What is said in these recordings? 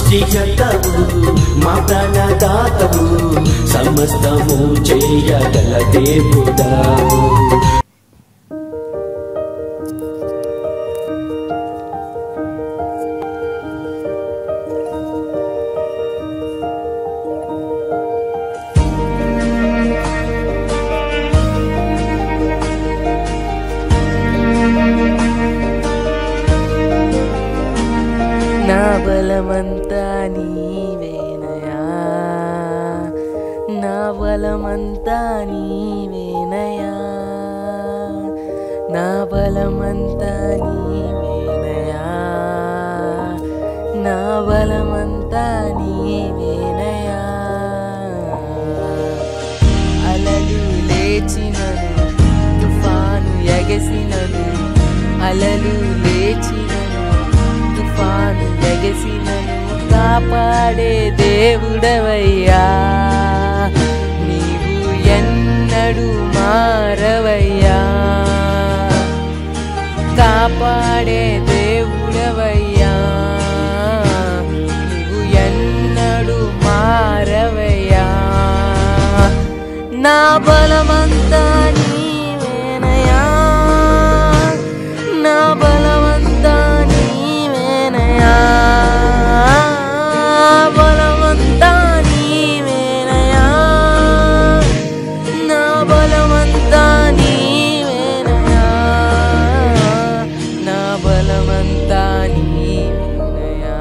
సృష్టికర్తవు మా ప్రాణదాతవు సమస్తము చేయగల దేవుడావు నా బలమంతా నీవేనయా నా బలమంతా నీవేనయా నా బలమంతా నీవేనయా నా బలమంతా నీవేనయా అలలు లేచినను తుఫాను ఎగసినను అలలు లేచినను తుఫాను ఎగసినను కాపాడే దేవుడవయ్యా నీవు ఎన్నడు మారవయ్యా కాపాడే దేవుడవయ్యా నీవు ఎన్నడు మారవయ్యా నా బలమంతా నీవేనయా నా బలమంతా నీవేనయా బలమంతా నీవేనయా నా బలమంతా నీవేనయా నా బలమంతా నీవేనయా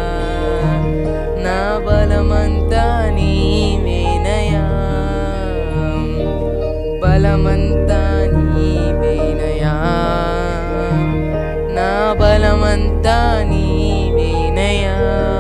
నా బలమంతా నీవేనయా బలమంతా నీవేనయా నా బలమంతా నీవేనయా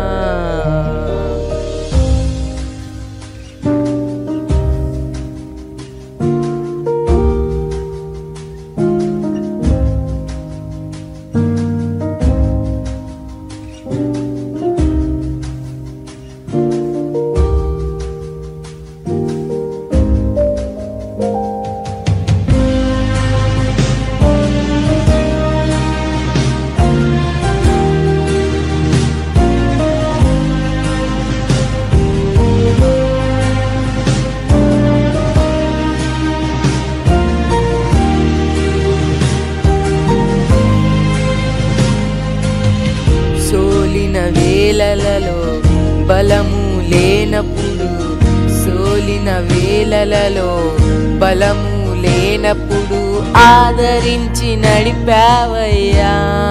సోలిన వేలలలో బలము లేనప్పుడు సోలిన వేలలలో బలము లేనప్పుడు ఆదరించి నడిపావయ్యా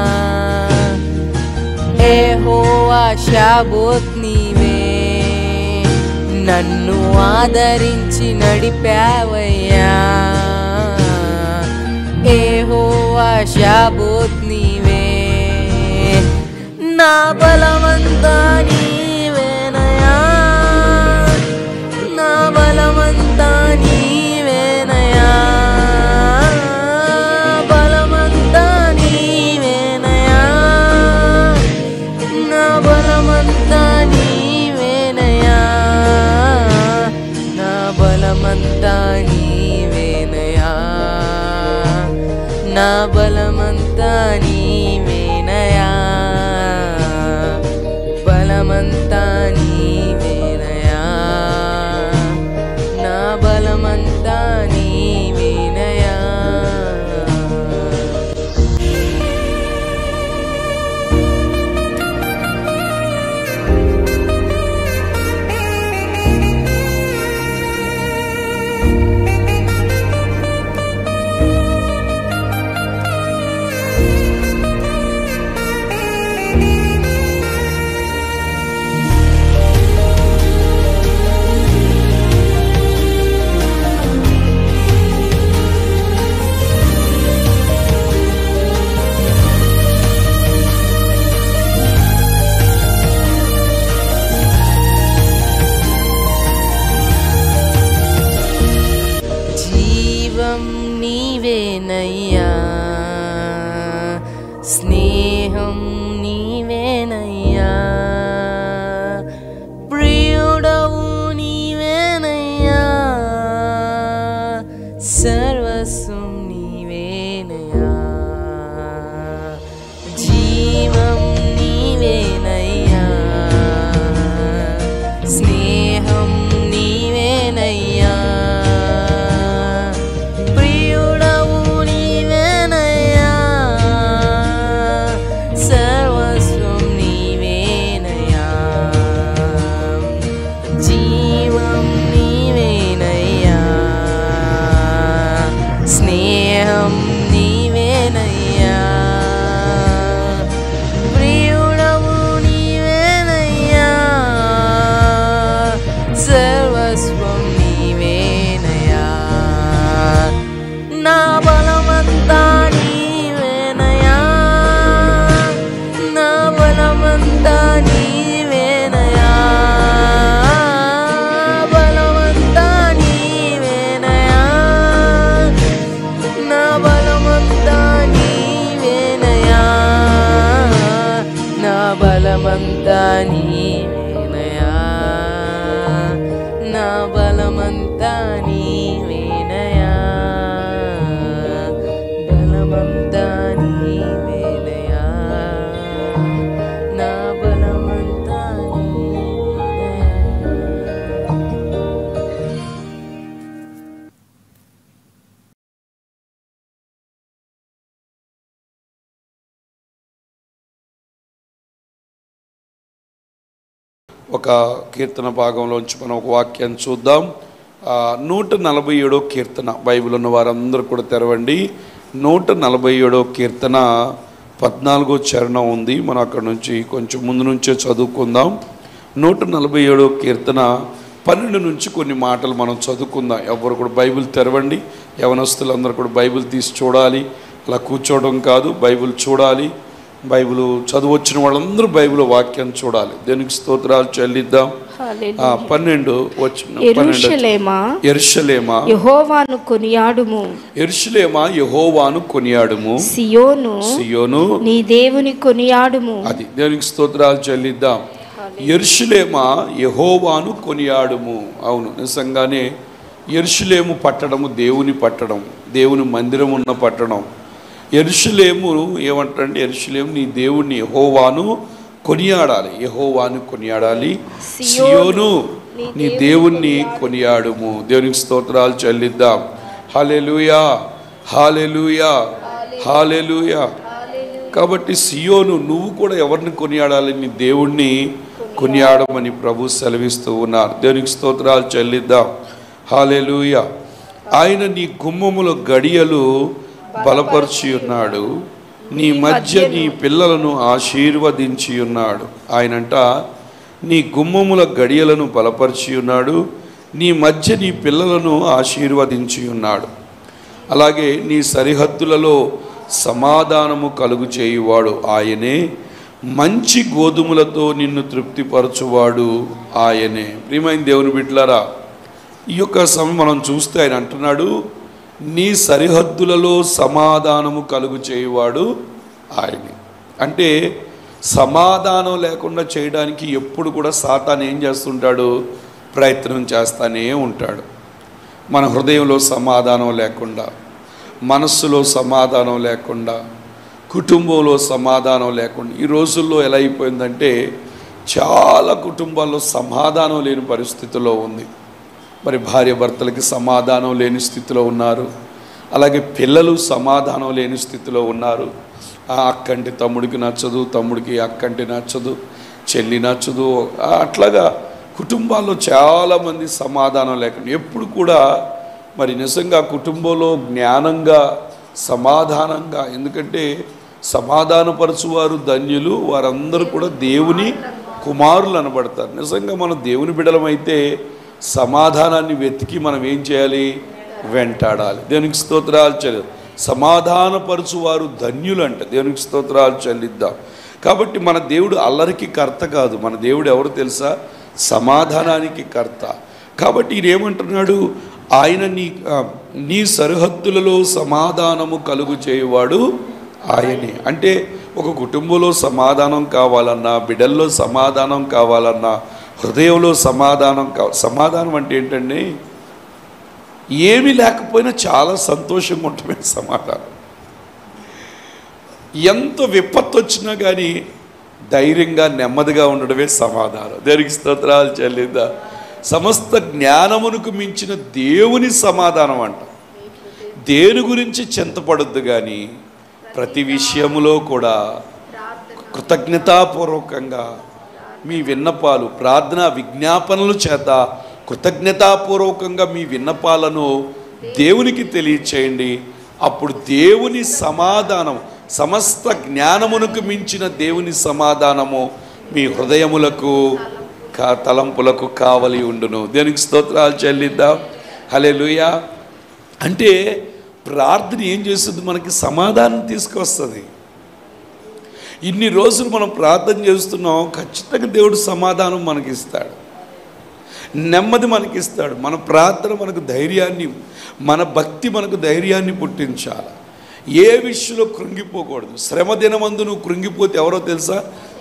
ఏ హోవా షాబోత్ నీవే నన్ను ఆదరించి నడిపావయ్యా ఏ హోవా షాబోత్ నీవే నా బలమంతా నీవేనయా నా బలమంతా నీవేనయా బలమంతా నీవేనయా నా బలమంతా నీవేనయా నా బలమంతా నీవేనయా నా బలమంతా నీవేనయా బలమంతా నీవేనయా నా బలమంతా నీవేనయా జీవం నీవేనయ్యా స్నేహం నీవేనయ్యా ప్రియుడవు నీవేనయ్యా సర్వస్వం నీవేనయ్యా జీవం నీవేనయ్యా నీవేనయా నా బలమంతా నీవేనయా బలమంతా నీవేనయా నా బలమంతా నీవేనయా ఒక కీర్తన భాగంలోంచి మనం ఒక వాక్యాన్ని చూద్దాం ఆ, నూట నలభై ఏడో కీర్తన బైబిల్ ఉన్న వారందరూ కూడా తెరవండి నూట నలభై ఏడో కీర్తన పద్నాలుగో చరణం ఉంది మనం అక్కడ నుంచి కొంచెం ముందు నుంచే చదువుకుందాం నూట నలభై ఏడో కీర్తన పన్నెండు నుంచి కొన్ని మాటలు మనం చదువుకుందాం ఎవరు కూడా బైబిల్ తెరవండి యవనస్తులందరూ కూడా బైబిల్ తీసి చూడాలి అలా కూర్చోవడం కాదు బైబిల్ చూడాలి బైబిల్ చదువొచ్చిన వాళ్ళందరూ బైబిల్ వాక్యాన్ని చూడాలి దేనికి స్తోత్రాలు చెల్లిద్దాం ఆ, పన్నెండు వచ్చిన పన్నెండు ఎరుషలేమా ఎర్షలేమా యహోవాను కొనియాడుము ఎర్షలేమా యహోవాను కొనియాడుము సియోను సియోను నీ దేవుని కొనియాడుము అది దేవునికి స్తోత్రాలు చెల్లిద్దాం ఎర్షులేమా యహోవాను కొనియాడుము అవును నిజంగానే ఎర్షులేము పట్టడము దేవుని పట్టడం దేవుని మందిరం ఉన్న పట్టణం ఎరుషులేము ఏమంటారంటే ఎరుషులేము నీ దేవుణ్ణి యహోవాను కొనియాడాలి యహోవాను కొనియాడాలి సియోను నీ దేవుణ్ణి కొనియాడుము దేవునికి స్తోత్రాలు చెల్లిద్దాం హాలెలూయా హాలెలూయా హాలెలూయా కాబట్టి సియోను నువ్వు కూడా ఎవరిని కొనియాడాలి నీ దేవుణ్ణి కొనియాడమని ప్రభు సెలవిస్తూ ఉన్నారు దేవునికి స్తోత్రాలు చెల్లిద్దాం హాలెలూయ ఆయన నీ గుమ్మముల గడియలు బలపరిచి ఉన్నాడు నీ మధ్య నీ పిల్లలను ఆశీర్వదించి ఉన్నాడు ఆయనంట నీ గుమ్మముల గడియలను బలపరిచి ఉన్నాడు నీ మధ్య నీ పిల్లలను ఆశీర్వదించి ఉన్నాడు అలాగే నీ సరిహద్దులలో సమాధానము కలుగు చేయువాడు ఆయనే మంచి గోధుమలతో నిన్ను తృప్తిపరచువాడు ఆయనే ప్రియమైన దేవుని బిడ్డలారా ఈ యొక్క సమయం మనం చూస్తే ఆయన అంటున్నాడు నీ సరిహద్దులలో సమాధానము కలుగు చేయువాడు ఆయనే అంటే సమాధానం లేకుండా చేయడానికి ఎప్పుడు కూడా సాతాన్ ఏం చేస్తుంటాడు ప్రయత్నం చేస్తానే ఉంటాడు మన హృదయంలో సమాధానం లేకుండా మనస్సులో సమాధానం లేకుండా కుటుంబంలో సమాధానం లేకుండా ఈ రోజుల్లో ఎలా అయిపోయిందంటే చాలా కుటుంబాల్లో సమాధానం లేని పరిస్థితిలో ఉంది మరి భార్య భర్తలకి సమాధానం లేని స్థితిలో ఉన్నారు అలాగే పిల్లలు సమాధానం లేని స్థితిలో ఉన్నారు ఆ అక్కంటి తమ్ముడికి నచ్చదు తమ్ముడికి అక్కంటి నచ్చదు చెల్లి నచ్చదు ఆ అట్లాగా కుటుంబాల్లో చాలామంది సమాధానం లేకుండా ఎప్పుడు కూడా మరి నిజంగా కుటుంబంలో జ్ఞానంగా సమాధానంగా ఎందుకంటే సమాధానపరచువారు ధన్యులు వారందరూ కూడా దేవుని కుమారులు అనబడతారు నిజంగా మనం దేవుని బిడలమైతే సమాధానాన్ని వెతికి మనం ఏం చేయాలి వెంటాడాలి దేవునికి స్తోత్రాలు చెల్లి సమాధానపరచువారు ధన్యులు అంట దేవునికి స్తోత్రాలు చెల్లిద్దాం కాబట్టి మన దేవుడు అల్లరికి కర్త కాదు మన దేవుడు ఎవరు తెలుసా సమాధానానికి కర్త కాబట్టి ఈయన ఏమంటున్నాడు ఆయన నీ ఆ, నీ సరిహద్దులలో సమాధానము కలుగు చేయువాడు ఆయనే అంటే ఒక కుటుంబంలో సమాధానం కావాలన్నా బిడ్డల్లో సమాధానం కావాలన్నా హృదయంలో సమాధానం కా సమాధానం అంటే ఏంటండి ఏమీ లేకపోయినా చాలా సంతోషంగా ఉండటమే సమాధానం ఎంత విపత్తు వచ్చినా కానీ ధైర్యంగా నెమ్మదిగా ఉండడమే సమాధానం దేనికి స్తోత్రాలు చెల్లిందా సమస్త జ్ఞానమునకు మించిన దేవుని సమాధానం అంట దేని గురించి చింతపడొద్దు కానీ ప్రతి విషయములో కూడా కృతజ్ఞతాపూర్వకంగా మీ విన్నపాలు ప్రార్థన విజ్ఞాపనల చేత కృతజ్ఞతాపూర్వకంగా మీ విన్నపాలను దేవునికి తెలియచేయండి అప్పుడు దేవుని సమాధానం సమస్త జ్ఞానమునకు మించిన దేవుని సమాధానము మీ హృదయములకు కా తలంపులకు కావలి ఉండును దేనికి స్తోత్రాలు చెల్లిద్దాం హలే అంటే ప్రార్థన ఏం చేస్తుంది మనకి సమాధానం తీసుకొస్తుంది ఇన్ని రోజులు మనం ప్రార్థన చేస్తున్నాం ఖచ్చితంగా దేవుడు సమాధానం మనకి ఇస్తాడు నెమ్మది మనకి ఇస్తాడు మన ప్రార్థన మనకు ధైర్యాన్ని మన భక్తి మనకు ధైర్యాన్ని పుట్టించాలి ఏ విషయంలో కృంగిపోకూడదు శ్రమ దినమందు నువ్వు కృంగిపోతే ఎవరో తెలుసా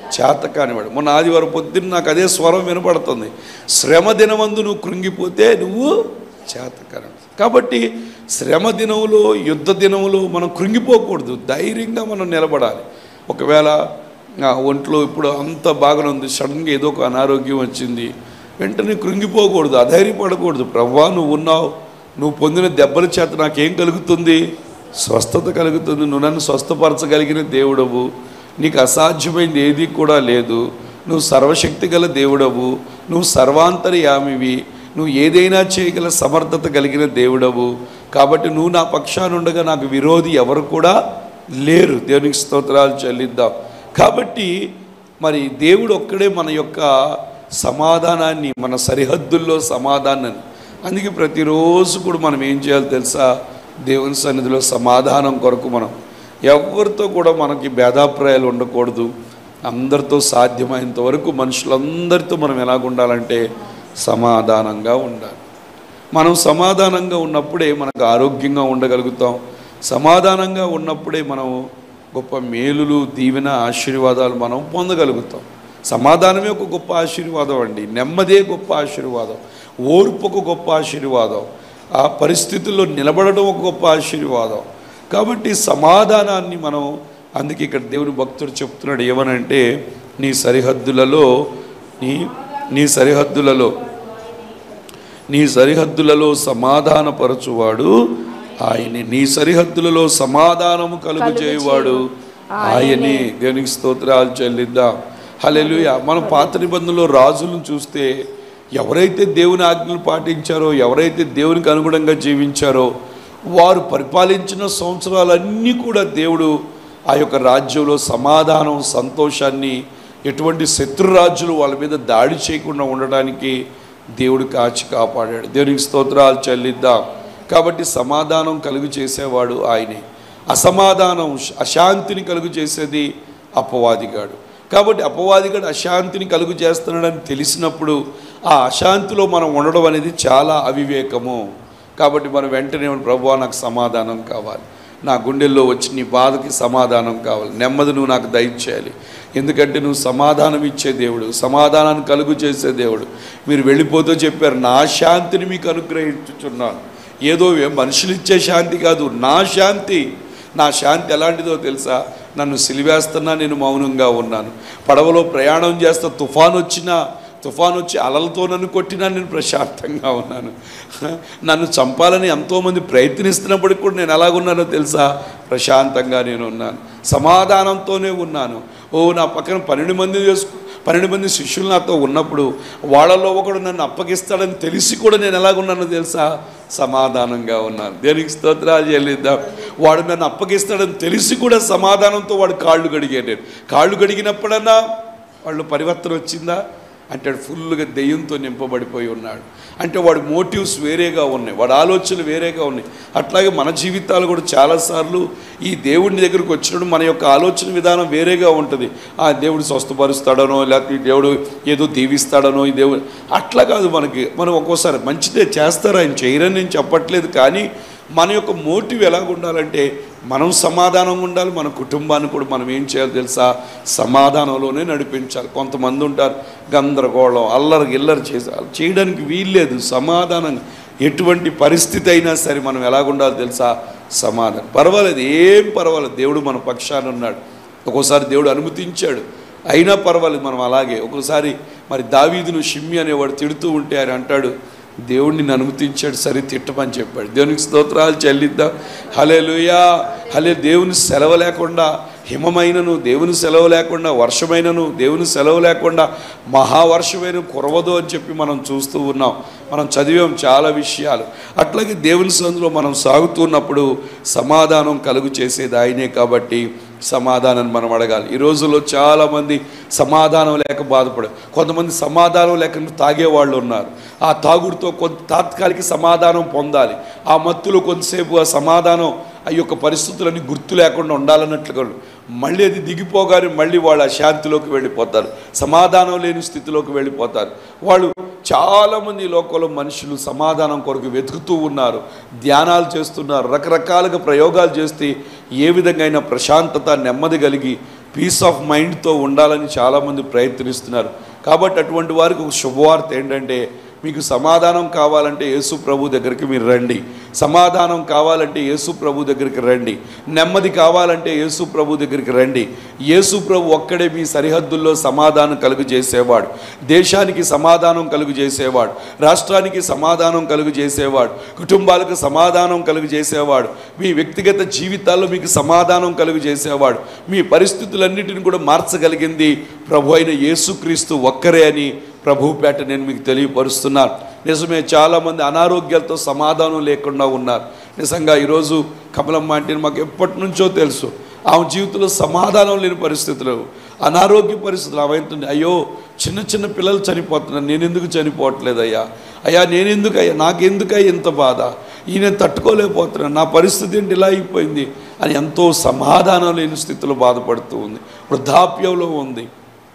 చేత కానివాడు మొన్న ఆదివారం పొద్దున్న నాకు అదే స్వరం వినపడుతుంది శ్రమ దినమందు నువ్వు కృంగిపోతే నువ్వు చేత కానివాడు కాబట్టి శ్రమ దినములో యుద్ధ దినములో మనం కృంగిపోకూడదు ధైర్యంగా మనం నిలబడాలి ఒకవేళ ఆ, ఒంట్లో ఇప్పుడు అంత బాగానే ఉంది సడన్గా ఏదో ఒక అనారోగ్యం వచ్చింది వెంటనే కృంగిపోకూడదు అధైర్యపడకూడదు ప్రవ్వా నువ్వు ఉన్నావు నువ్వు పొందిన దెబ్బల చేత నాకేం కలుగుతుంది స్వస్థత కలుగుతుంది నువ్వు నన్ను స్వస్థపరచగలిగిన దేవుడవు నీకు అసాధ్యమైంది ఏది కూడా లేదు నువ్వు సర్వశక్తి గల దేవుడవు నువ్వు సర్వాంతర్యామివి నువ్వు ఏదైనా చేయగల సమర్థత కలిగిన దేవుడవు కాబట్టి నువ్వు నా పక్షానుండగా నాకు విరోధి ఎవరు కూడా లేరు దేవునికి స్తోత్రాలు చెల్లిద్దాం కాబట్టి మరి దేవుడు ఒక్కడే మన యొక్క సమాధానాన్ని మన సరిహద్దుల్లో సమాధానాన్ని అందుకే ప్రతిరోజు కూడా మనం ఏం చేయాలి తెలుసా దేవుని సన్నిధిలో సమాధానం కొరకు మనం ఎవరితో కూడా మనకి భేదాభిప్రాయాలు ఉండకూడదు అందరితో సాధ్యమైనంత వరకు మనుషులందరితో మనం ఎలాగ ఉండాలంటే సమాధానంగా ఉండాలి మనం సమాధానంగా ఉన్నప్పుడే మనకు ఆరోగ్యంగా ఉండగలుగుతాం సమాధానంగా ఉన్నప్పుడే మనం గొప్ప మేలులు దీవెన ఆశీర్వాదాలు మనం పొందగలుగుతాం సమాధానమే ఒక గొప్ప ఆశీర్వాదం అండి నెమ్మదే గొప్ప ఆశీర్వాదం ఓర్పు ఒక గొప్ప ఆశీర్వాదం ఆ పరిస్థితుల్లో నిలబడడం ఒక గొప్ప ఆశీర్వాదం కాబట్టి సమాధానాన్ని మనం అందుకే ఇక్కడ దేవుని భక్తుడు చెప్తున్నాడు ఏమనంటే నీ సరిహద్దులలో నీ నీ సరిహద్దులలో నీ సరిహద్దులలో సమాధానపరచువాడు ఆయనే నీ సరిహద్దులలో సమాధానము కలుగు చేయువాడు ఆయనే దేవునికి స్తోత్రాలు చెల్లిద్దాం హల్లెలూయా మనం పాత నిబంధనలో రాజులను చూస్తే ఎవరైతే దేవుని ఆజ్ఞలు పాటించారో ఎవరైతే దేవునికి అనుగుణంగా జీవించారో వారు పరిపాలించిన సంవత్సరాలన్నీ కూడా దేవుడు ఆ యొక్క రాజ్యంలో సమాధానం సంతోషాన్ని ఎటువంటి శత్రురాజ్యులు వాళ్ళ మీద దాడి చేయకుండా ఉండడానికి దేవుడు కాచి కాపాడాడు దేవునికి స్తోత్రాలు చెల్లిద్దాం కాబట్టి సమాధానం కలుగు చేసేవాడు ఆయనే అసమాధానం అశాంతిని కలుగు చేసేది అపవాదిగాడు కాబట్టి అపవాదిగాడు అశాంతిని కలుగు చేస్తున్నాడని తెలిసినప్పుడు ఆ అశాంతిలో మనం ఉండడం అనేది చాలా అవివేకము కాబట్టి మనం వెంటనే ప్రభు నాకు సమాధానం కావాలి నా గుండెల్లో వచ్చి నీ బాధకి సమాధానం కావాలి నెమ్మది నువ్వు నాకు దయచేయాలి ఎందుకంటే నువ్వు సమాధానం ఇచ్చే దేవుడు సమాధానాన్ని కలుగు చేసే దేవుడు మీరు వెళ్ళిపోతూ చెప్పారు నా శాంతిని మీకు అనుగ్రహించుచున్నాను ఏదో మనుషులు ఇచ్చే శాంతి కాదు నా శాంతి నా శాంతి ఎలాంటిదో తెలుసా నన్ను సిలివేస్తున్నా నేను మౌనంగా ఉన్నాను పడవలో ప్రయాణం చేస్తా తుఫాన్ వచ్చినా తుఫాన్ వచ్చి అలలతో నన్ను కొట్టినా నేను ప్రశాంతంగా ఉన్నాను నన్ను చంపాలని ఎంతోమంది ప్రయత్నిస్తున్నప్పటికి కూడా నేను ఎలాగున్నానో తెలుసా ప్రశాంతంగా నేను ఉన్నాను సమాధానంతోనే ఉన్నాను ఓ నా పక్కన పన్నెండు మంది చేసుకు పన్నెండు మంది శిష్యులు నాతో ఉన్నప్పుడు వాళ్ళలో ఒకడు నన్ను అప్పగిస్తాడని తెలిసి కూడా నేను ఎలాగున్నానో తెలుసా సమాధానంగా ఉన్నాను దేనికి స్తోత్రాలు చెల్లిద్దాం వాడు నన్ను అప్పగిస్తాడని తెలిసి కూడా సమాధానంతో వాడు కాళ్ళు కడిగాడు నేను కాళ్ళు కడిగినప్పుడన్నా వాళ్ళు పరివర్తన వచ్చిందా అంటే వాడు ఫుల్గా దెయ్యంతో నింపబడిపోయి ఉన్నాడు అంటే వాడి మోటివ్స్ వేరేగా ఉన్నాయి వాడి ఆలోచనలు వేరేగా ఉన్నాయి అట్లాగే మన జీవితాలు కూడా చాలాసార్లు ఈ దేవుడి దగ్గరికి వచ్చినప్పుడు మన యొక్క ఆలోచన విధానం వేరేగా ఉంటుంది ఆ దేవుడు స్వస్థపరుస్తాడనో లేకపోతే ఈ దేవుడు ఏదో దీవిస్తాడనో ఈ దేవుడు అట్లా కాదు మనకి మనం ఒక్కోసారి మంచిదే చేస్తారు ఆయన చేయరని నేను చెప్పట్లేదు కానీ మన యొక్క మోటివ్ ఎలాగ ఉండాలంటే మనం సమాధానంగా ఉండాలి మన కుటుంబాన్ని కూడా మనం ఏం చేయాలి తెలుసా సమాధానంలోనే నడిపించాలి కొంతమంది ఉంటారు గందరగోళం అల్లరి గిల్లరి చేసి చేయడానికి వీల్లేదు సమాధానం ఎటువంటి పరిస్థితి అయినా సరే మనం ఎలాగ ఉండాలి తెలుసా సమాధానం పర్వాలేదు ఏం పర్వాలేదు దేవుడు మన పక్షాన ఉన్నాడు ఒక్కోసారి దేవుడు అనుమతించాడు అయినా పర్వాలేదు మనం అలాగే ఒక్కోసారి మరి దావీదును షిమ్మి అనేవాడు తిడుతూ ఉంటే ఆయన అంటాడు దేవుడిని అనుమతించాడు సరే తిట్టమని చెప్పాడు దేవునికి స్తోత్రాలు చెల్లిద్దాం హలే లుయా హలే దేవుని సెలవు లేకుండా హిమమైనను దేవుని సెలవు లేకుండా వర్షమైనను దేవుని సెలవు లేకుండా మహావర్షమైన కురవదు అని చెప్పి మనం చూస్తూ ఉన్నాం మనం చదివాం చాలా విషయాలు అట్లాగే దేవుని సందులో మనం సాగుతున్నప్పుడు సమాధానం కలుగు చేసేది ఆయనే కాబట్టి సమాధానం మనం అడగాలి ఈ రోజుల్లో చాలామంది సమాధానం లేక బాధపడు కొంతమంది సమాధానం లేక తాగేవాళ్ళు ఉన్నారు ఆ తాగుడుతో కొంత తాత్కాలిక సమాధానం పొందాలి ఆ మత్తులో కొంతసేపు ఆ సమాధానం ఆ యొక్క పరిస్థితులన్నీ గుర్తు లేకుండా ఉండాలన్నట్లుగా మళ్ళీ అది దిగిపోగానే మళ్ళీ వాళ్ళు ఆ శాంతిలోకి వెళ్ళిపోతారు సమాధానం లేని స్థితిలోకి వెళ్ళిపోతారు వాళ్ళు చాలామంది ఈ లోకంలో మనుషులు సమాధానం కొరకు వెతుకుతూ ఉన్నారు ధ్యానాలు చేస్తున్నారు రకరకాలుగా ప్రయోగాలు చేస్తే ఏ విధంగా అయినా ప్రశాంతత నెమ్మది కలిగి పీస్ ఆఫ్ మైండ్తో ఉండాలని చాలామంది ప్రయత్నిస్తున్నారు కాబట్టి అటువంటి వారికి ఒక శుభవార్త ఏంటంటే మీకు సమాధానం కావాలంటే యేసు ప్రభు దగ్గరికి మీరు రండి సమాధానం కావాలంటే యేసు ప్రభు దగ్గరికి రండి నెమ్మది కావాలంటే యేసు ప్రభు దగ్గరికి రండి యేసు ప్రభు ఒక్కడే మీ సరిహద్దుల్లో సమాధానం కలుగు చేసేవాడు దేశానికి సమాధానం కలుగు చేసేవాడు రాష్ట్రానికి సమాధానం కలుగు చేసేవాడు కుటుంబాలకు సమాధానం కలుగు చేసేవాడు మీ వ్యక్తిగత జీవితాల్లో మీకు సమాధానం కలుగు చేసేవాడు మీ పరిస్థితులన్నిటిని కూడా మార్చగలిగింది ప్రభు అయిన యేసుక్రీస్తు ఒక్కరే అని ప్రభుపేట నేను మీకు తెలియపరుస్తున్నాను నిజమే చాలామంది అనారోగ్యాలతో సమాధానం లేకుండా ఉన్నారు నిజంగా ఈరోజు కమలమ్మ అంటే మాకు ఎప్పటి నుంచో తెలుసు ఆమె జీవితంలో సమాధానం లేని పరిస్థితులు అనారోగ్య పరిస్థితులు ఆమె అవుతుంది అయ్యో చిన్న చిన్న పిల్లలు చనిపోతున్నారు నేను ఎందుకు చనిపోవట్లేదు అయ్యా అయ్యా నేను ఎందుకు అయ్యా నాకెందుకయ్యా ఇంత బాధ ఈయన తట్టుకోలేకపోతున్నాను నా పరిస్థితి ఏంటి ఇలా అయిపోయింది అని ఎంతో సమాధానం లేని స్థితిలో బాధపడుతూ ఉంది వృద్ధాప్యంలో ఉంది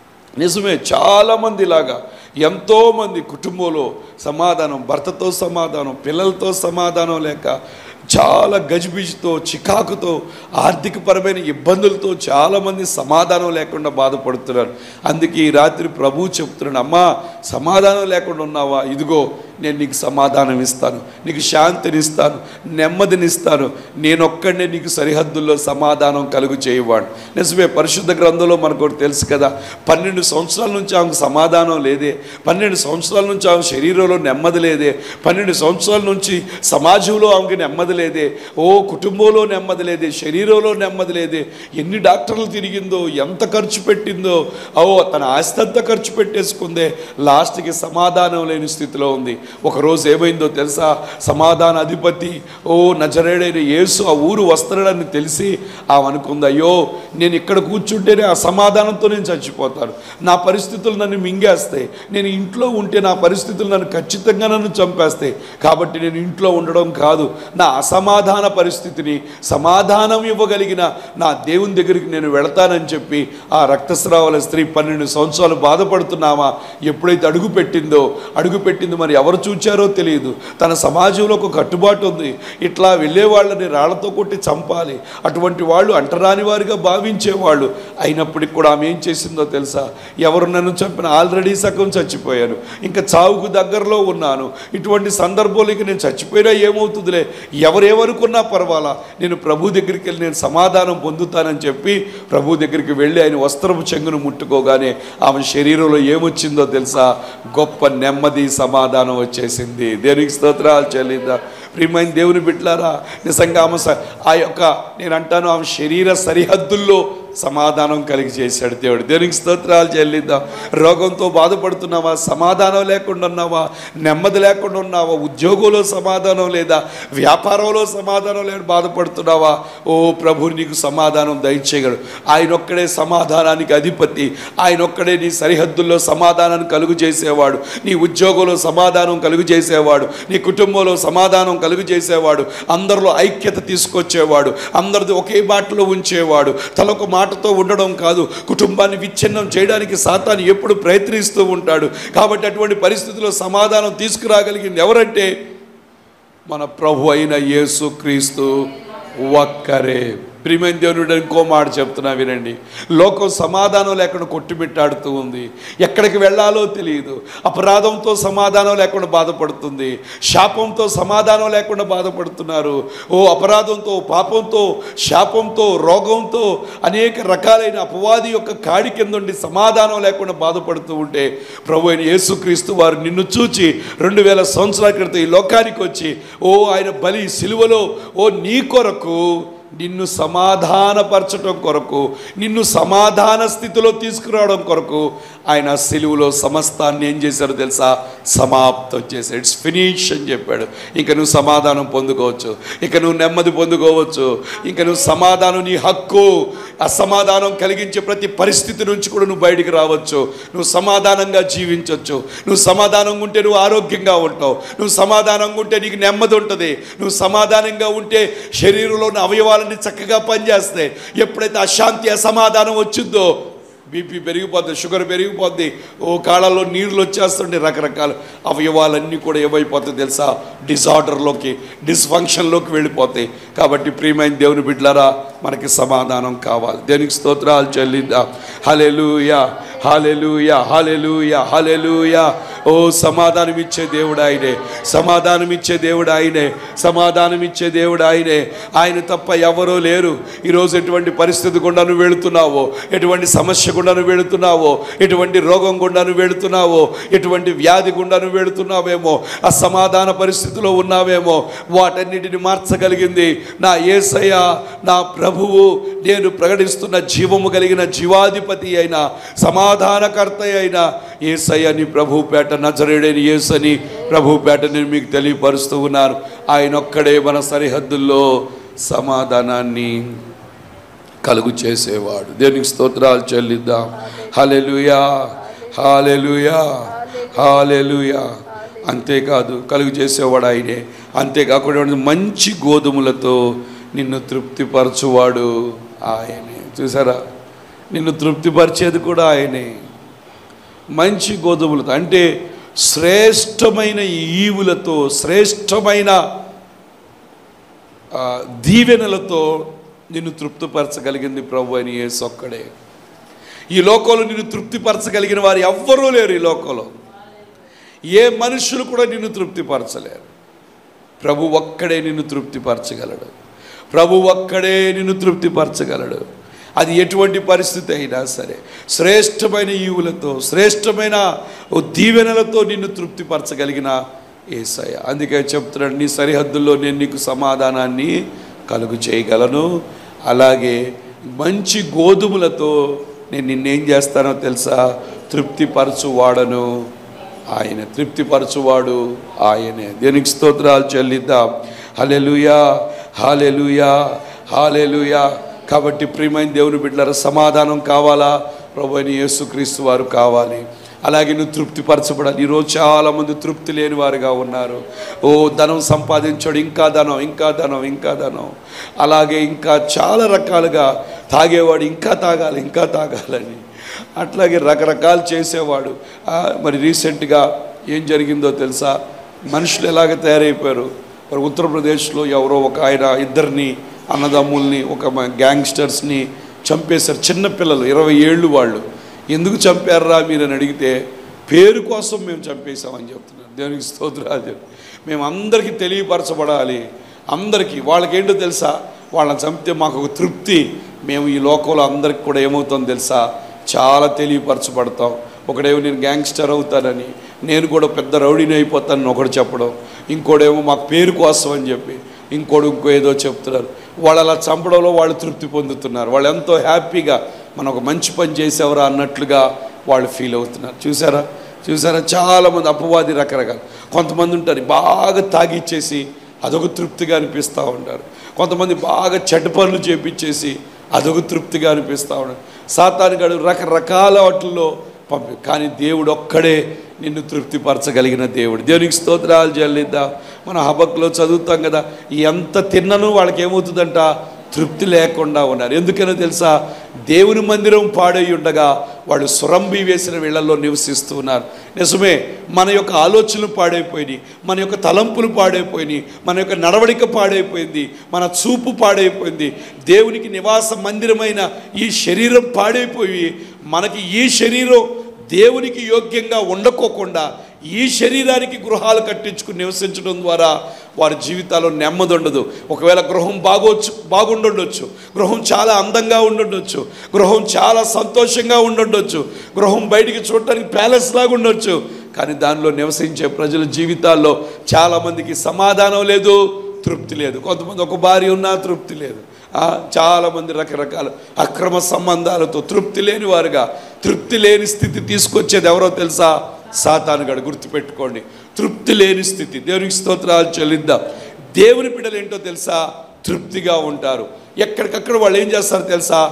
నిజమే చాలామంది ఇలాగా ఎంతోమంది కుటుంబంలో సమాధానం భర్తతో సమాధానం పిల్లలతో సమాధానం లేక చాలా గజిబిజితో చికాకుతో ఆర్థికపరమైన ఇబ్బందులతో చాలామంది సమాధానం లేకుండా బాధపడుతున్నారు అందుకే ఈ రాత్రి ప్రభు చెప్తున్నాడు అమ్మా సమాధానం లేకుండా ఉన్నావా ఇదిగో నేను నీకు సమాధానం ఇస్తాను నీకు శాంతినిస్తాను నెమ్మదినిస్తాను నేనొక్కడే నీకు సరిహద్దుల్లో సమాధానం కలుగు చేయవాడు నిజమే పరిశుద్ధ గ్రంథంలో మనకు ఒకటి తెలుసు కదా పన్నెండు సంవత్సరాల నుంచి ఆమెకు సమాధానం లేదే పన్నెండు సంవత్సరాల నుంచి ఆమె శరీరంలో నెమ్మది లేదే పన్నెండు సంవత్సరాల నుంచి సమాజంలో ఆమెకి నెమ్మది లేదే ఓ కుటుంబంలో నెమ్మది లేదే శరీరంలో నెమ్మది లేదే ఎన్ని డాక్టర్లు తిరిగిందో ఎంత ఖర్చు పెట్టిందో ఓ తన ఆస్తి అంతా ఖర్చు పెట్టేసుకుందే లాస్ట్కి సమాధానం లేని స్థితిలో ఉంది ఒకరోజు ఏమైందో తెలుసా సమాధాన అధిపతి ఓ నజరేడైన యేసు ఆ ఊరు వస్తున్నాడని తెలిసి ఆమె అనుకుంది అయ్యో నేను ఇక్కడ కూర్చుంటేనే ఆ సమాధానంతో నేను చచ్చిపోతాను నా పరిస్థితులు నన్ను మింగేస్తాయి నేను ఇంట్లో ఉంటే నా పరిస్థితులు నన్ను ఖచ్చితంగా నన్ను చంపేస్తాయి కాబట్టి నేను ఇంట్లో ఉండడం కాదు నా అసమాధాన పరిస్థితిని సమాధానం ఇవ్వగలిగిన నా దేవుని దగ్గరికి నేను వెళతానని చెప్పి ఆ రక్తస్రావాల స్త్రీ పన్నెండు సంవత్సరాలు బాధపడుతున్నామా ఎప్పుడైతే అడుగు పెట్టిందో అడుగు పెట్టింది మరి ఎవరు చూచారో తెలియదు తన సమాజంలో ఒక కట్టుబాటు ఉంది ఇట్లా వెళ్ళే వాళ్ళని రాళ్లతో కొట్టి చంపాలి అటువంటి వాళ్ళు అంటరాని వారిగా భావించేవాళ్ళు అయినప్పటికి కూడా ఆమె ఏం చేసిందో తెలుసా ఎవరు నన్ను చంపిన ఆల్రెడీ సగం చచ్చిపోయాను ఇంకా చావుకు దగ్గరలో ఉన్నాను ఇటువంటి సందర్భంలో ఇక నేను చచ్చిపోయినా ఏమవుతుందిలే ఎవరెవరుకున్నా పర్వాలా నేను ప్రభు దగ్గరికి వెళ్ళి నేను సమాధానం పొందుతానని చెప్పి ప్రభు దగ్గరికి వెళ్ళి ఆయన వస్త్రపు చెంగును ముట్టుకోగానే ఆమె శరీరంలో ఏమొచ్చిందో తెలుసా గొప్ప నెమ్మది సమాధానం వచ్చేసింది దేనికి స్తోత్రాలు చెల్లిద్దా ప్రియమైన దేవుని బిడ్డలారా నిజంగా ఆమె స- ఆ యొక్క నేను అంటాను ఆమె శరీర సరిహద్దుల్లో సమాధానం కలిగి చేశాడు దేవుడు దేవునికి స్తోత్రాలు చెల్లిద్దాం రోగంతో బాధపడుతున్నావా సమాధానం లేకుండా ఉన్నావా నెమ్మది లేకుండా ఉన్నావా ఉద్యోగంలో సమాధానం లేదా వ్యాపారంలో సమాధానం లేని బాధపడుతున్నావా ఓ ప్రభు నీకు సమాధానం దయచేయగలడు ఆయన ఒక్కడే సమాధానానికి అధిపతి ఆయన ఒక్కడే నీ సరిహద్దుల్లో సమాధానాన్ని కలుగు చేసేవాడు నీ ఉద్యోగంలో సమాధానం కలుగు చేసేవాడు నీ కుటుంబంలో సమాధానం కలుగు చేసేవాడు అందరిలో ఐక్యత తీసుకొచ్చేవాడు అందరిది ఒకే బాటలో ఉంచేవాడు తలొక మాటతో ఉండడం కాదు కుటుంబాన్ని విచ్ఛిన్నం చేయడానికి సాతాను ఎప్పుడు ప్రయత్నిస్తూ ఉంటాడు కాబట్టి అటువంటి పరిస్థితుల్లో సమాధానం తీసుకురాగలిగింది ఎవరంటే మన ప్రభు అయిన యేసు క్రీస్తు ఒక్కరే ప్రియమైన దేవుడు ఇంకో మాట చెప్తున్నా వినండి లోకం సమాధానం లేకుండా కొట్టుమిట్టాడుతూ ఉంది ఎక్కడికి వెళ్ళాలో తెలియదు అపరాధంతో సమాధానం లేకుండా బాధపడుతుంది శాపంతో సమాధానం లేకుండా బాధపడుతున్నారు ఓ అపరాధంతో పాపంతో శాపంతో రోగంతో అనేక రకాలైన అపవాది యొక్క కాడి కింద ఉండి సమాధానం లేకుండా బాధపడుతూ ఉంటే ప్రభు అయిన యేసుక్రీస్తు వారు నిన్ను చూచి రెండు వేల సంవత్సరాల క్రితం ఈ లోకానికి వచ్చి ఓ ఆయన బలి సిలువలో ఓ నీ కొరకు నిన్ను సమాధానపరచటం కొరకు నిన్ను సమాధాన స్థితిలో తీసుకురావడం కొరకు ఆయన సిలువులో సమస్తాన్ని ఏం చేశారో తెలుసా సమాప్తం చేశాడు ఇట్స్ ఫినిష్ అని చెప్పాడు ఇక నువ్వు సమాధానం పొందుకోవచ్చు ఇక నువ్వు నెమ్మది పొందుకోవచ్చు ఇక నువ్వు సమాధానం నీ హక్కు అసమాధానం కలిగించే ప్రతి పరిస్థితి నుంచి కూడా నువ్వు బయటికి రావచ్చు నువ్వు సమాధానంగా జీవించవచ్చు నువ్వు సమాధానంగా ఉంటే నువ్వు ఆరోగ్యంగా ఉంటావు నువ్వు సమాధానంగా ఉంటే నీకు నెమ్మది ఉంటుంది నువ్వు సమాధానంగా ఉంటే శరీరంలోని అవయవాలన్నీ చక్కగా పనిచేస్తాయి ఎప్పుడైతే అశాంతి అసమాధానం వచ్చిందో బీపీ పెరిగిపోద్ది షుగర్ పెరిగిపోద్ది ఓ కాళ్ళలో నీళ్ళు వచ్చేస్తుంటే రకరకాల అవయవాలన్నీ కూడా ఏమైపోతాయి తెలుసా డిజార్డర్లోకి డిస్ఫంక్షన్లోకి వెళ్ళిపోతాయి కాబట్టి ప్రియమైన దేవుని బిడ్డలారా మనకి సమాధానం కావాలి దేనికి స్తోత్రాలు చెల్లిద్దాం హలెలూయా హాలెలూయా హాలెలూయా హాలెలూయా ఓ సమాధానం ఇచ్చే దేవుడు ఆయనే సమాధానం ఇచ్చే దేవుడు ఆయనే సమాధానం ఇచ్చే దేవుడు ఆయనే ఆయన తప్ప ఎవరూ లేరు ఈరోజు ఎటువంటి పరిస్థితి గుండా నువ్వు వెళుతున్నావో ఎటువంటి సమస్య గుండా నువ్వు వెళుతున్నావో ఎటువంటి రోగం గుండా నువ్వు వెళుతున్నావో ఎటువంటి వ్యాధి గుండా నువ్వు వెళుతున్నావేమో అసమాధాన పరిస్థితిలో ఉన్నావేమో వాటన్నిటిని మార్చగలిగింది నా ఏసయ్య నా ప్రభువు నేను ప్రకటిస్తున్న జీవము కలిగిన జీవాధిపతి అయిన సమాధానకర్త అయిన ఏసయ్యని ప్రభుపేట నజరేడని ఏసని ప్రభుపేట నేను మీకు తెలియపరుస్తూ ఉన్నాను ఆయన ఒక్కడే మన సరిహద్దుల్లో సమాధానాన్ని కలుగు చేసేవాడు దేవునికి స్తోత్రాలు చెల్లిద్దాం హలెలుయా హాలెలుయా హాలెలుయా అంతేకాదు కలుగు చేసేవాడు ఆయనే అంతేకాకుండా మంచి గోధుమలతో నిన్ను తృప్తిపరచువాడు ఆయనే చూసారా నిన్ను తృప్తిపరిచేది కూడా ఆయనే మంచి గోధుమలతో అంటే శ్రేష్టమైన ఈవులతో శ్రేష్టమైన ఆ, దీవెనలతో నిన్ను తృప్తిపరచగలిగింది ప్రభు అని యేసు ఒక్కడే ఈ లోకంలో నిన్ను తృప్తిపరచగలిగిన వారు ఎవ్వరూ లేరు ఈ లోకంలో ఏ మనుషులు కూడా నిన్ను తృప్తిపరచలేరు ప్రభు ఒక్కడే నిన్ను తృప్తిపరచగలడు ప్రభు ఒక్కడే నిన్ను తృప్తిపరచగలడు అది ఎటువంటి పరిస్థితి అయినా సరే శ్రేష్టమైన ఈవులతో శ్రేష్టమైన ఓ దీవెనలతో నిన్ను తృప్తిపరచగలిగిన ఏసయ్య అందుకే చెప్తున్నాడు నీ సరిహద్దుల్లో నేను నీకు సమాధానాన్ని కలుగు చేయగలను అలాగే మంచి గోధుమలతో నేను నిన్నేం చేస్తానో తెలుసా తృప్తిపరచువాడను ఆయన తృప్తిపరచువాడు ఆయనే దేనికి స్తోత్రాలు చెల్లిద్దాం హలెలుయా హాలెలుయా హాలెలుయా కాబట్టి ప్రియమైన దేవుని బిడ్డల సమాధానం కావాలా ప్రభు అయిన యేసుక్రీస్తు వారు కావాలి అలాగే నువ్వు తృప్తిపరచబడాలి ఈరోజు చాలామంది తృప్తి లేని వారుగా ఉన్నారు ఓ ధనం సంపాదించాడు ఇంకా ధనం ఇంకా ధనం ఇంకా ధనం అలాగే ఇంకా చాలా రకాలుగా తాగేవాడు ఇంకా తాగాలి ఇంకా తాగాలని అట్లాగే రకరకాలు చేసేవాడు ఆ, మరి రీసెంట్గా ఏం జరిగిందో తెలుసా మనుషులు ఎలాగ తయారైపోయారు మరి ఉత్తరప్రదేశ్లో ఎవరో ఒక ఆయన ఇద్దరిని అన్నదమ్ముల్ని ఒక మ- గ్యాంగ్స్టర్స్ని చంపేశారు చిన్న పిల్లలు ఇరవై ఏళ్ళు వాళ్ళు ఎందుకు చంపారా మీరు అని అడిగితే పేరు కోసం మేము చంపేశామని చెప్తున్నారు దేవునికి స్తోత్రాలు మేము అందరికీ తెలియపరచబడాలి అందరికీ వాళ్ళకేంటో తెలుసా వాళ్ళని చంపితే మాకు ఒక తృప్తి మేము ఈ లోకంలో అందరికి కూడా ఏమవుతుందో తెలుసా చాలా తెలియపరచబడతాం ఒకడేమో నేను గ్యాంగ్స్టర్ అవుతానని నేను కూడా పెద్ద రౌడీని అయిపోతానని ఒకడు చెప్పడం ఇంకోడేమో మాకు పేరు కోసం అని చెప్పి ఇంకోడు ఇంకో ఏదో చెప్తున్నారు వాళ్ళు అలా చంపడంలో వాళ్ళు తృప్తి పొందుతున్నారు వాళ్ళు ఎంతో హ్యాపీగా మనం ఒక మంచి పని చేసేవరా అన్నట్లుగా వాళ్ళు ఫీల్ అవుతున్నారు చూసారా చూసారా చాలామంది అపవాది రకరకాల కొంతమంది ఉంటారు బాగా తాగిచ్చేసి అదొక తృప్తిగా అనిపిస్తూ ఉంటారు కొంతమంది బాగా చెడ్డ పనులు చేపించేసి అదొక తృప్తిగా అనిపిస్తూ ఉంటారు సాతానిగాడు రకరకాల వాటిల్లో పంపి కానీ దేవుడు ఒక్కడే నిన్ను తృప్తిపరచగలిగిన దేవుడు దేవునికి స్తోత్రాలు చెల్లిద్దాం మన హబక్లో చదువుతాం కదా ఎంత తిన్నను వాళ్ళకి ఏమవుతుందంట తృప్తి లేకుండా ఉన్నారు ఎందుకనో తెలుసా దేవుని మందిరం పాడై ఉండగా వాళ్ళు సురంబి వేసిన వీళ్ళల్లో నివసిస్తూ ఉన్నారు నిజమే మన యొక్క ఆలోచనలు పాడైపోయినాయి మన యొక్క తలంపులు పాడైపోయినాయి మన యొక్క నడవడిక పాడైపోయింది మన చూపు పాడైపోయింది దేవునికి నివాస మందిరమైన ఈ శరీరం పాడైపోయి మనకి ఈ శరీరం దేవునికి యోగ్యంగా ఉండకోకుండా ఈ శరీరానికి గృహాలు కట్టించుకుని నివసించడం ద్వారా వారి జీవితాల్లో నెమ్మది ఉండదు ఒకవేళ గృహం బాగోచ్చు బాగుండుండొచ్చు గృహం చాలా అందంగా ఉండుండొచ్చు గృహం చాలా సంతోషంగా ఉండుండొచ్చు గృహం బయటికి చూడటానికి ప్యాలెస్ లాగా ఉండొచ్చు కానీ దానిలో నివసించే ప్రజల జీవితాల్లో చాలామందికి సమాధానం లేదు తృప్తి లేదు కొంతమంది ఒక భార్య ఉన్నా తృప్తి లేదు ఆ, చాలామంది రకరకాల అక్రమ సంబంధాలతో తృప్తి లేని వారుగా తృప్తి లేని స్థితి తీసుకొచ్చేది ఎవరో తెలుసా సాతానుగాడు గుర్తుపెట్టుకోండి తృప్తి లేని స్థితి దేవునికి స్తోత్రాలు చెల్లిద్దాం దేవుని బిడ్డలు ఏంటో తెలుసా తృప్తిగా ఉంటారు ఎక్కడికక్కడ వాళ్ళు ఏం చేస్తారు తెలుసా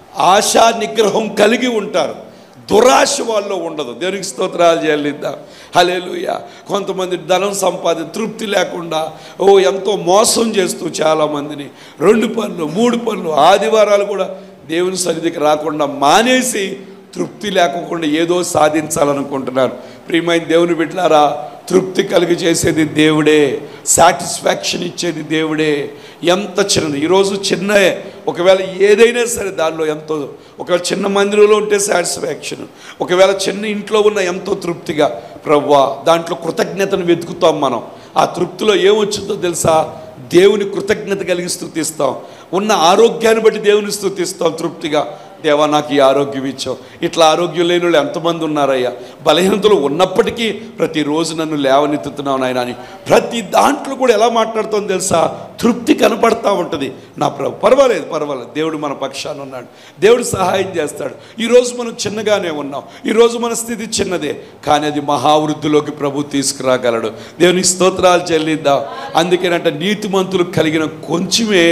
ఆశా నిగ్రహం కలిగి ఉంటారు దురాశ వాళ్ళలో ఉండదు దేవునికి స్తోత్రాలు చెల్లిద్దాం హలేలుయ కొంతమంది ధనం సంపాది తృప్తి లేకుండా ఓ ఎంతో మోసం చేస్తూ చాలామందిని రెండు పనులు మూడు పనులు ఆదివారాలు కూడా దేవుని సన్నిధికి రాకుండా మానేసి తృప్తి లేకుండా ఏదో సాధించాలనుకుంటున్నారు ప్రియమైన దేవుని బిడ్డలారా తృప్తి కలిగి చేసేది దేవుడే సాటిస్ఫాక్షన్ ఇచ్చేది దేవుడే ఎంత చిన్నది ఈరోజు చిన్న ఒకవేళ ఏదైనా సరే దానిలో ఎంతో ఒకవేళ చిన్న మందిరంలో ఉంటే సాటిస్ఫాక్షన్ ఒకవేళ చిన్న ఇంట్లో ఉన్న ఎంతో తృప్తిగా ప్రవ్వా దాంట్లో కృతజ్ఞతను వెతుకుతాం మనం ఆ తృప్తిలో ఏమొచ్చిందో తెలుసా దేవుని కృతజ్ఞత కలిగి స్థుతిస్తాం ఉన్న ఆరోగ్యాన్ని బట్టి దేవుని స్థుతిస్తాం తృప్తిగా దేవా నాకు ఈ ఆరోగ్యం ఇచ్చావు ఇట్లా ఆరోగ్యం లేని వాళ్ళు ఎంతమంది ఉన్నారయ్యా బలహీనతలు ఉన్నప్పటికీ ప్రతిరోజు నన్ను లేవనెత్తుతున్నావు నాయన అని ప్రతి దాంట్లో కూడా ఎలా మాట్లాడుతాం తెలుసా తృప్తి కనపడతా ఉంటుంది నా ప్రభు పర్వాలేదు పర్వాలేదు దేవుడు మన పక్షాన ఉన్నాడు దేవుడు సహాయం చేస్తాడు ఈరోజు మనం చిన్నగానే ఉన్నాం ఈరోజు మన స్థితి చిన్నదే కానీ అది మహావృద్ధిలోకి ప్రభు తీసుకురాగలడు దేవునికి స్తోత్రాలు చెల్లిద్దాం అందుకేనంటే నీతిమంతులు కలిగిన కొంచెమే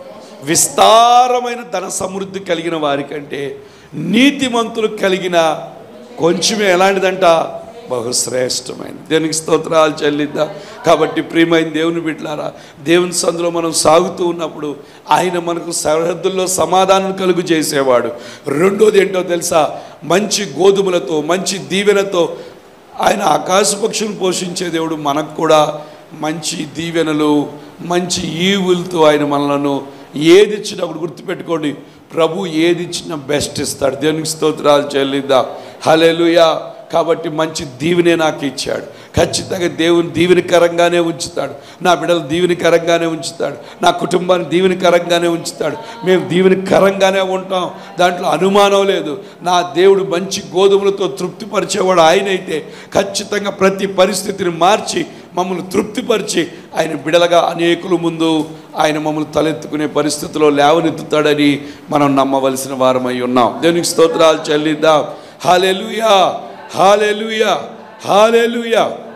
విస్తారమైన ధన సమృద్ధి కలిగిన వారికంటే నీతిమంతులు కలిగిన కొంచెమే ఎలాంటిదంట బహుశ్రేష్టమైన దేవునికి స్తోత్రాలు చెల్లిద్దాం కాబట్టి ప్రియమైన దేవుని బిడ్డలారా దేవుని సందులో మనం సాగుతూ ఉన్నప్పుడు ఆయన మనకు సరిహద్దుల్లో సమాధానం కలుగు చేసేవాడు రెండోది ఏంటో తెలుసా మంచి గోధుమలతో మంచి దీవెనతో ఆయన ఆకాశ పక్షులను పోషించే దేవుడు మనకు కూడా మంచి దీవెనలు మంచి ఈవులతో ఆయన మనలను ఏది ఇచ్చినా ఒకటి గుర్తుపెట్టుకోండి ప్రభు ఏది ఇచ్చినా బెస్ట్ ఇస్తాడు దేవునికి స్తోత్రాలు చెల్లిద్దాం హలెలుయా కాబట్టి మంచి దీవెనే నాకు ఇచ్చాడు ఖచ్చితంగా దేవుని దీవెనకరంగానే ఉంచుతాడు నా బిడ్డలు దీవెనకరంగానే ఉంచుతాడు నా కుటుంబాన్ని దీవెనకరంగానే ఉంచుతాడు మేము దీవెనకరంగానే ఉంటాం దాంట్లో అనుమానం లేదు నా దేవుడు మంచి గోధుమలతో తృప్తిపరిచేవాడు ఆయన అయితే ఖచ్చితంగా ప్రతి పరిస్థితిని మార్చి మమ్మల్ని తృప్తిపరిచి ఆయన బిడలగా అనేకుల ముందు ఆయన మమ్మల్ని తలెత్తుకునే పరిస్థితిలో లేవనెత్తుతాడని మనం నమ్మవలసిన వారమై ఉన్నాం దేవునికి స్తోత్రాలు చెల్లిద్దాం హాలెలుయా హాలెలుయా హాలెలుయా